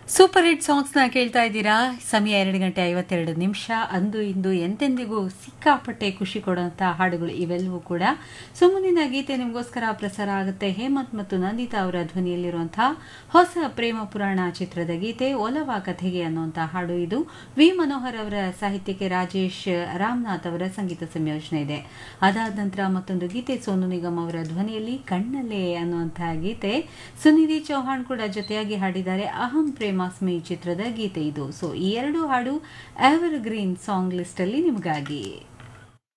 super hit ಸಾಂಗ್ಸ್ನ ಕೇಳ್ತಾ ಇದ್ದೀರಾ ಸಮಯ ಎರಡು ಗಂಟೆ ಐವತ್ತೆರಡು ನಿಮಿಷ ಅಂದು ಇಂದು ಎಂತೆಂದಿಗೂ ಸಿಕ್ಕಾಪಟ್ಟೆ ಖುಷಿ ಕೊಡುವಂಥ ಹಾಡುಗಳು ಇವೆಲ್ಲವೂ ಕೂಡ ಸೊ ಮುಂದಿನ ಗೀತೆ ನಿಮಗೋಸ್ಕರ ಪ್ರಸಾರ ಆಗುತ್ತೆ ಹೇಮಂತ್ ಮತ್ತು ನಂದಿತಾ ಅವರ ಧ್ವನಿಯಲ್ಲಿರುವಂತಹ ಹೊಸ ಪ್ರೇಮ ಪುರಾಣ ಚಿತ್ರದ ಗೀತೆ ಒಲವ ಕಥೆಗೆ ಅನ್ನುವಂಥ ಹಾಡು ಇದು ವಿ ಮನೋಹರ್ ಅವರ ಸಾಹಿತ್ಯಕ್ಕೆ ರಾಜೇಶ್ ರಾಮನಾಥ್ ಅವರ ಸಂಗೀತ ಸಂಯೋಜನೆ ಇದೆ ಅದಾದ ನಂತರ ಮತ್ತೊಂದು ಗೀತೆ ಸೋನು ನಿಗಮ್ ಅವರ ಧ್ವನಿಯಲ್ಲಿ ಕಣ್ಣಲ್ಲೇ ಅನ್ನುವಂತಹ ಗೀತೆ ಸುನಿಧಿ ಚೌಹಾಣ್ ಕೂಡ ಜೊತೆಯಾಗಿ ಹಾಡಿದ್ದಾರೆ ಅಹಂ ಪ್ರೇಮಾಸ್ಮಿ ಚಿತ್ರದ ಗೀತೆ ಇದು ಸೊ ಈ ಎರಡು ಹಾಡು ಎವರ್ ಗ್ರೀನ್ ಸಾಂಗ್ ಲಿಸ್ಟ್ ಅಲ್ಲಿ ನಿಮಗಾಗಿ